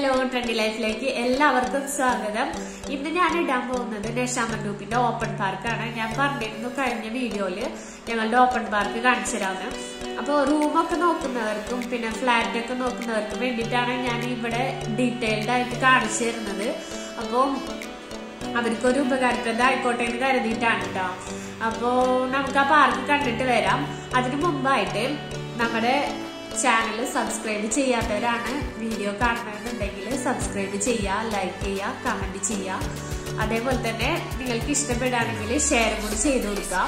hello trendy ലൈഫിലേക്ക് എല്ലാവർക്കും സ്വാഗതം ഇന്ന് ഞാൻ ഇടാൻ പോകുന്നത് നഷാമൻ ഗ്രൂപ്പിന്റെ ഓപ്പൺ പാർക്കാണ് ഞാൻ പറഞ്ഞിരുന്നു കഴിഞ്ഞ വീഡിയോയില് ഞങ്ങളുടെ ഓപ്പൺ പാർക്ക് കാണിച്ചു തരാമെന്ന് അപ്പോൾ റൂമൊക്കെ നോക്കുന്നവർക്കും പിന്നെ ഫ്ലാറ്റ് ഒക്കെ നോക്കുന്നവർക്കും വേണ്ടിയിട്ടാണ് ഞാൻ ഇവിടെ ഡീറ്റെയിൽഡ് ആയിട്ട് കാണിച്ചു തരുന്നത് അപ്പോൾ അവർക്കൊരു ഉപകാരപ്രദമായിക്കോട്ടെ എന്ന് കരുതിയിട്ടാണ് കേട്ടോ അപ്പോൾ നമുക്ക് ആ പാർക്ക് കണ്ടിട്ട് വരാം അതിനു മുമ്പായിട്ട് നമ്മുടെ ചാനൽ സബ്സ്ക്രൈബ് ചെയ്യാത്തവരാണ് വീഡിയോ കാണണമെന്നുണ്ടെങ്കിൽ സബ്സ്ക്രൈബ് ചെയ്യുക ലൈക്ക് ചെയ്യുക കമന്റ് ചെയ്യുക അതേപോലെ തന്നെ നിങ്ങൾക്ക് ഇഷ്ടപ്പെടുകയാണെങ്കിൽ ഷെയർ കൂടി ചെയ്തു കൊടുക്കുക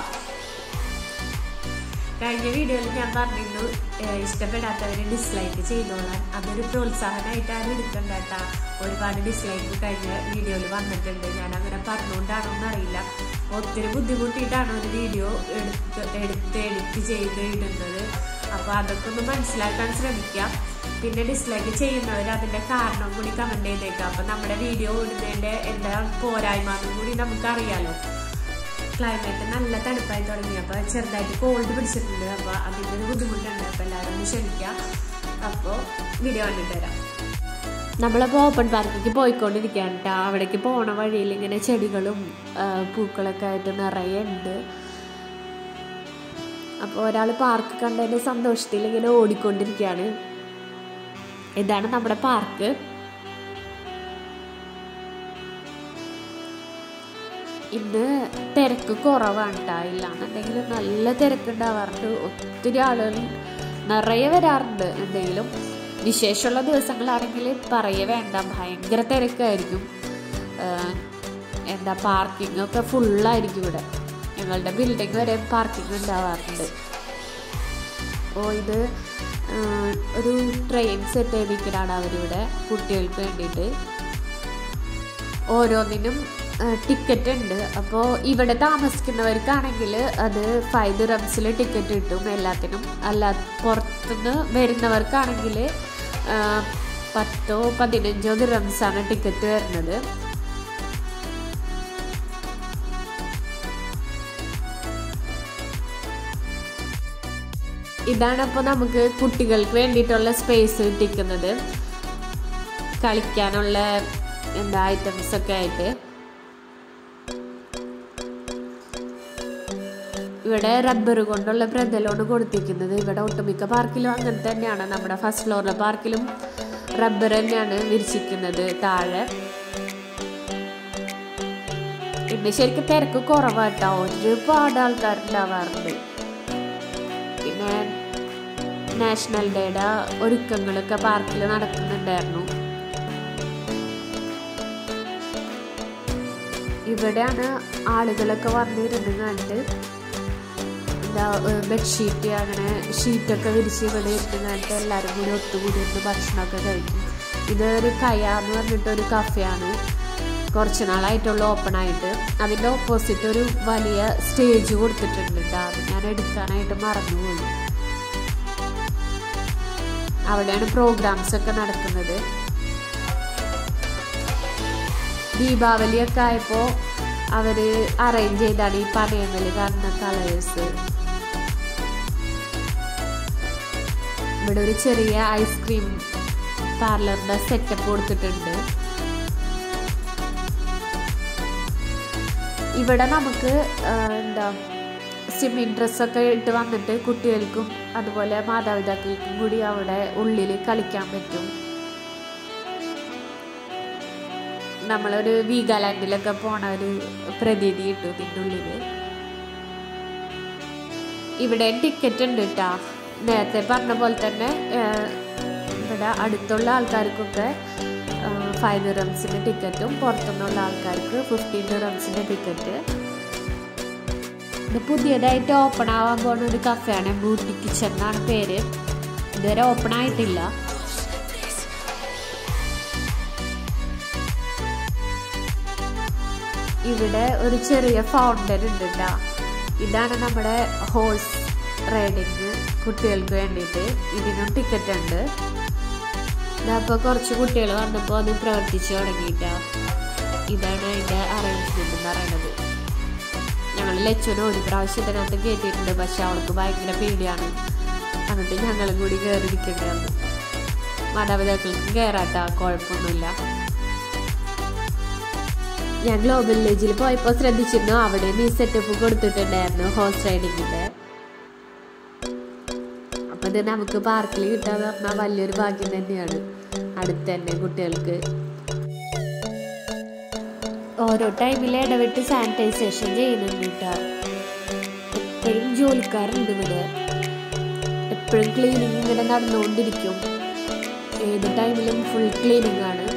കഴിഞ്ഞ വീഡിയോയിൽ ഞാൻ പറഞ്ഞിരുന്നു ഏഹ് ഇഷ്ടപ്പെടാത്തവര് ഡിസ്ലൈക്ക് ചെയ്തോളാൻ അതൊരു പ്രോത്സാഹനമായിട്ട് ആരും എടുക്കണ്ട കേട്ടാ ഒരുപാട് ഡിസ്ലൈക്ക് കഴിഞ്ഞ വീഡിയോയിൽ വന്നിട്ടുണ്ട് ഞാൻ അങ്ങനെ പറഞ്ഞുകൊണ്ടാണോ എന്നറിയില്ല ഒത്തിരി ബുദ്ധിമുട്ടിയിട്ടാണ് ഒരു വീഡിയോ എടുത്ത് എടുത്ത് എഡിറ്റ് ചെയ്ത് ഇടുന്നത് അപ്പൊ അതൊക്കെ ഒന്ന് മനസ്സിലാക്കാൻ ശ്രമിക്കാം പിന്നെ ഡിസ്ലൈക്ക് ചെയ്യുന്നവർ അതിന്റെ കാരണം കൂടി കമന്റ് ചെയ്തേക്കാം അപ്പൊ നമ്മുടെ വീഡിയോ ഇടുന്നതിന്റെ എന്താ പോരായ്മ എന്നും കൂടി നമുക്കറിയാലോ ക്ലൈമറ്റ് നല്ല തണുപ്പായി തുടങ്ങി അപ്പോൾ ചെറുതായിട്ട് കോൾഡ് പിടിച്ചിട്ടുണ്ട് അപ്പോൾ അതിൻ്റെ ഒരു ബുദ്ധിമുട്ടുണ്ട് അപ്പോൾ എല്ലാവരും ഒന്ന് ക്ഷമിക്കാം അപ്പോൾ വീഡിയോ കണ്ടിട്ട് വരാം നമ്മളപ്പോൾ ഓപ്പൺ പാർക്കിലേക്ക് പോയിക്കൊണ്ടിരിക്കുകയാണ് കേട്ടോ അവിടേക്ക് പോണ വഴിയിൽ ഇങ്ങനെ ചെടികളും ആ, പൂക്കളൊക്കെ ആയിട്ട് നിറയെ ഉണ്ട് അപ്പോൾ ഒരാൾ പാർക്ക് കണ്ടതിൻ്റെ സന്തോഷത്തിൽ ഇങ്ങനെ ഓടിക്കൊണ്ടിരിക്കുകയാണ് ഇതാണ് നമ്മുടെ പാർക്ക് ഇന്ന് തിരക്ക് കുറവാണ് കേട്ടോ ഇല്ലാന്നുണ്ടെങ്കിൽ നല്ല തിരക്കുണ്ടാവാറുണ്ട് ഒത്തിരി ആളുകൾ നിറയെ വരാറുണ്ട് എന്തെങ്കിലും വിശേഷമുള്ള ദിവസങ്ങളാണെങ്കിൽ പറയേ വേണ്ട ഭയങ്കര തിരക്കായിരിക്കും ആഹ് എന്താ പാർക്കിംഗ് ഒക്കെ ഫുള്ളായിരിക്കും ഇവിടെ ഞങ്ങളുടെ ബിൽഡിംഗ് വരെ പാർക്കിംഗ് ഉണ്ടാവാറുണ്ട് അപ്പോൾ ഇത് ആഹ് ഒരു ട്രെയിൻ സെറ്റ് ചെയ്തിരിക്കലാണ് അവരിവിടെ കുട്ടികൾക്ക് വേണ്ടിയിട്ട് ഓരോന്നിനും ടിക്കറ്റ് ഉണ്ട് അപ്പോൾ ഇവിടെ താമസിക്കുന്നവർക്കാണെങ്കിൽ അത് ഫൈവ് ദിറംസിൽ ടിക്കറ്റ് കിട്ടും എല്ലാത്തിനും അല്ല പുറത്തുനിന്ന് വരുന്നവർക്കാണെങ്കിൽ പത്തോ പതിനഞ്ചോ ദിറംസാണ് ടിക്കറ്റ് വരുന്നത് ഇതാണ് അപ്പോൾ നമുക്ക് കുട്ടികൾക്ക് വേണ്ടിയിട്ടുള്ള സ്പേസ് കിട്ടിക്കുന്നത് കളിക്കാനുള്ള എന്താ ഐറ്റംസ് ഒക്കെ ആയിട്ട് ഇവിടെ റബ്ബർ കൊണ്ടുള്ള പ്രതലമാണ് കൊടുത്തിരിക്കുന്നത് ഇവിടെ ഒട്ടുമിക്ക പാർക്കിലും അങ്ങനെ തന്നെയാണ് നമ്മുടെ ഫസ്റ്റ് ഫ്ലോറിലെ പാർക്കിലും റബ്ബർ തന്നെയാണ് വിരിച്ചിരിക്കുന്നത് താഴെ ഇന്ന് ശരിക്കും തിരക്ക് കുറവാട്ടോ ഒരുപാട് ആൾക്കാരുണ്ടാവാറുണ്ട് പിന്നെ നാഷണൽ ഡേയുടെ ഒരുക്കങ്ങളൊക്കെ പാർക്കിൽ നടക്കുന്നുണ്ടായിരുന്നു ഇവിടെയാണ് ആളുകളൊക്കെ വന്നിരുന്ന് കണ്ട് എന്താ ബെഡ്ഷീറ്റ് അങ്ങനെ ഷീറ്റൊക്കെ വിരിച്ച് ഇവിടെ ഇരുന്ന് കണ്ടിട്ട് എല്ലാവരും കൂടി ഒത്തുകൂടി ഇരുന്ന് ഭക്ഷണമൊക്കെ കഴിക്കും ഇതൊരു കയ എന്ന് പറഞ്ഞിട്ട് ഒരു കഫയാണ് കുറച്ച് നാളായിട്ടുള്ള ഓപ്പൺ ആയിട്ട് അതിൻ്റെ ഓപ്പോസിറ്റ് ഒരു വലിയ സ്റ്റേജ് കൊടുത്തിട്ടുണ്ട് കേട്ടോ അത് ഞാൻ എടുക്കാനായിട്ട് മറന്നുപോയി അവിടെയാണ് പ്രോഗ്രാംസ് ഒക്കെ നടക്കുന്നത് ദീപാവലിയൊക്കെ ആയപ്പോൾ അവർ അറേഞ്ച് ചെയ്താണ് ഈ പനയങ്ങളിൽ കാണുന്ന കളേഴ്സ് ഇവിടെ ഒരു ചെറിയ ഐസ്ക്രീം പാർലറിന്റെ സെറ്റപ്പ് കൊടുത്തിട്ടുണ്ട് ഇവിടെ നമുക്ക് ആ, എന്താ സ്വിമ്മിങ് ഡ്രസ്സൊക്കെ ഇട്ട് വന്നിട്ട് കുട്ടികൾക്കും അതുപോലെ മാതാപിതാക്കൾക്കും കൂടി അവിടെ ഉള്ളിൽ കളിക്കാൻ പറ്റും നമ്മളൊരു വീഗാലാൻഡിലൊക്കെ പോണ ഒരു പ്രതീതി കിട്ടും ഇതിൻ്റെ ഉള്ളിൽ ഇവിടെ ടിക്കറ്റ് ഉണ്ട് കേട്ടോ നേരത്തെ പറഞ്ഞ പോലെ തന്നെ ഏഹ്, ഇവിടെ അടുത്തുള്ള ആൾക്കാർക്കൊക്കെ ഫൈവ് ദിറംസിൻ്റെ ടിക്കറ്റും പുറത്തുനിന്നുള്ള ആൾക്കാർക്ക് ഫിഫ്റ്റീൻ ദിറംസിൻ്റെ ടിക്കറ്റ് ഇത് പുതിയതായിട്ട് ഓപ്പൺ ആവാൻ പോകുന്ന ഒരു കഫയാണ് ബൂട്ടി കിച്ചൺ എന്നാണ് പേര് ഇതുവരെ ഓപ്പൺ ആയിട്ടില്ല ഇവിടെ ഒരു ചെറിയ ഫൗണ്ടൻ ഉണ്ട് കേട്ടോ ഇതാണ് നമ്മുടെ ഹോഴ്സ് റൈഡിങ് കുട്ടികൾക്ക് വേണ്ടിയിട്ട് ഇതിനും ടിക്കറ്റ് ഉണ്ട് അപ്പോൾ കുറച്ച് കുട്ടികൾ വന്നപ്പോൾ അത് പ്രവർത്തിച്ചു തുടങ്ങിയിട്ടാ ഇതാണ് അതിൻ്റെ അറേഞ്ച്മെന്റ് എന്ന് പറയുന്നത് ഞങ്ങൾ ലച്ചുനെ ഒരു പ്രാവശ്യം ഇതിനകത്ത് കയറ്റിയിട്ടുണ്ട് പക്ഷെ അവൾക്ക് ഭയങ്കര പേടിയാണ് എന്നിട്ട് ഞങ്ങളും കൂടി കയറിയിരിക്കേണ്ടി വന്നു മാതാപിതാക്കൾക്കും കയറാട്ടാ കുഴപ്പമൊന്നുമില്ല ഞാൻ ഗ്ലോബൽ വില്ലേജിൽ പോയപ്പോൾ ശ്രദ്ധിച്ചിരുന്നു അവിടെ ഈ സെറ്റപ്പ് കൊടുത്തിട്ടുണ്ടായിരുന്നു ഹോഴ്സ് റൈഡിങ്ങിന്റെ അപ്പൊ ഇത് നമുക്ക് പാർക്കിൽ കിട്ടാന്ന് പറഞ്ഞാൽ വലിയൊരു ഭാഗ്യം തന്നെയാണ് അടുത്ത് തന്നെ കുട്ടികൾക്ക് ഓരോ ടൈമിൽ ഇടവിട്ട് സാനിറ്റൈസേഷൻ ചെയ്യുന്നുണ്ട് കേട്ടോ എപ്പോഴും ജോലിക്കാരുണ്ട് ഇവിടെ എപ്പോഴും ക്ലീനിങ് ഇങ്ങനെ നടന്നുകൊണ്ടിരിക്കും ഏത് ടൈമിലും ഫുൾ ക്ലീനിങ് ആണ്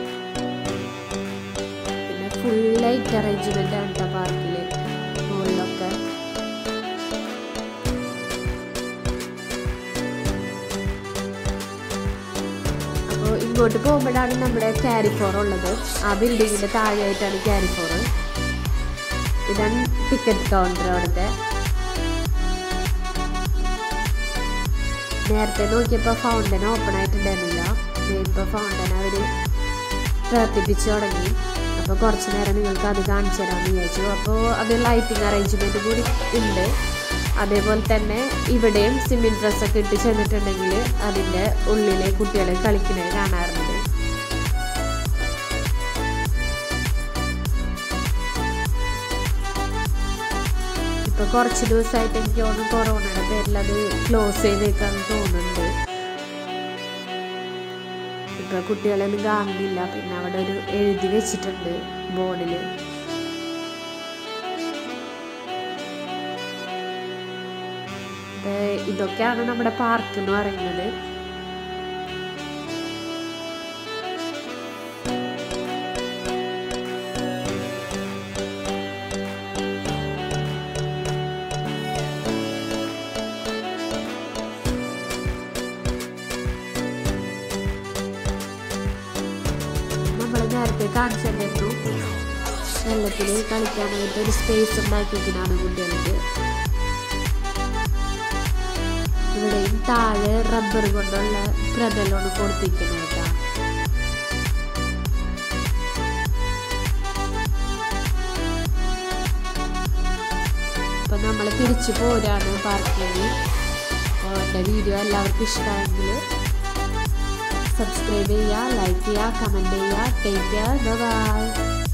പിന്നെ ഫുൾ ലൈറ്റ് അറേഞ്ച്മെന്റ് ആണ് കേട്ടോ പാർക്കിൽ മുകളിലൊക്കെ അപ്പോൾ ഇങ്ങോട്ട് പോകുമ്പോഴാണ് നമ്മുടെ ക്യാരി ഫോർ ഉള്ളത് ആ ബിൽഡിങ്ങിന്റെ താഴെയായിട്ടാണ് ക്യാരി ഫോർ ഇതാണ് ടിക്കറ്റ് കൗണ്ടർ അവിടുത്തെ നേരത്തെ നോക്കിയപ്പോൾ ഫൗണ്ടൻ ഓപ്പൺ ആയിട്ടുണ്ടായിരുന്നില്ല ഇപ്പോൾ ഫൗണ്ടൻ അവർ പ്രവർത്തിപ്പിച്ചു തുടങ്ങി അപ്പോൾ കുറച്ച് നേരം നിങ്ങൾക്ക് അത് കാണിച്ചു തരാമെന്ന് വിചാരിച്ചു അപ്പോൾ അത് ലൈറ്റിംഗ് അറേഞ്ച്മെൻറ്റ് കൂടി ഉണ്ട് അതേപോലെ തന്നെ ഇവിടെയും സ്വിമ്മിങ് ഡ്രസ്സൊക്കെ ഇട്ട് ചെന്നിട്ടുണ്ടെങ്കിൽ അതിൻ്റെ ഉള്ളിലെ കുട്ടികളെ കളിക്കുന്നത് കാണാറുണ്ട് ഇപ്പൊ കുറച്ച് ദിവസമായിട്ട് എനിക്ക് തോന്നുന്നു കൊറോണയുടെ പേരിൽ അത് ക്ലോസ് ചെയ്തേക്കാന്ന് തോന്നുന്നുണ്ട് ഇപ്പൊ കുട്ടികളെയൊന്നും കാണുന്നില്ല പിന്നെ അവിടെ ഒരു എഴുതി വെച്ചിട്ടുണ്ട് ബോർഡില് ഇതൊക്കെയാണ് നമ്മുടെ പാർക്ക് എന്ന് പറയുന്നത് നമ്മൾ നേരത്തെ കാണിച്ചിട്ടുണ്ടായിരുന്നു വെള്ളത്തിൽ കളിക്കാനായിട്ട് ഒരു സ്പേസ് ഉണ്ടാക്കിയിരിക്കുന്നതാണ് കുട്ടികൾക്ക് ഇവിടെയും താഴെ റബ്ബർ കൊണ്ടുള്ള പ്രതലാണ് കൊടുത്തിരിക്കുന്നത് കേട്ടോ അപ്പൊ നമ്മൾ തിരിച്ചു പോരാണ് പാർക്കിൽ അപ്പോൾ എൻ്റെ വീഡിയോ എല്ലാവർക്കും ഇഷ്ടമായെങ്കിൽ സബ്സ്ക്രൈബ് ചെയ്യുക ലൈക്ക് ചെയ്യുക കമൻറ്റ് ചെയ്യുക ടേക്ക് കെയർ ബൈ